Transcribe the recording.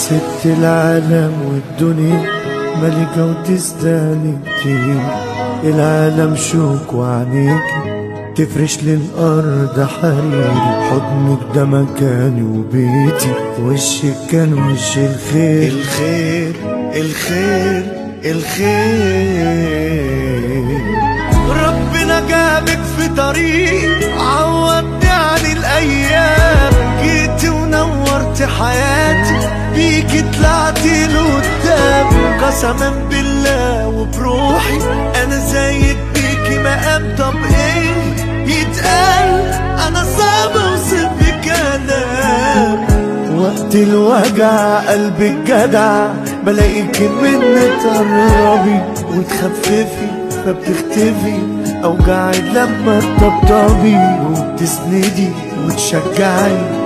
سبت العالم والدنيا ملكة وتستاهل كتير العالم شوك وعنيك تفرش للأرض حريري حضنك ده مكاني وبيتي وشك كان وش الخير الخير الخير الخير ربنا جابك في طريق عوضني عن الأيام جيت ونورت حياتي بيكي طلعتي لقدام قسما بالله وبروحي أنا زيك بيكي مقام طب إيه يتقال أنا صعب أوصف بكلام وقت الوجع قلبك جدع بلاقيك مني تقربي وتخففي فبتختفي اوجعي لما تطبطبي وبتسندي وتشجعي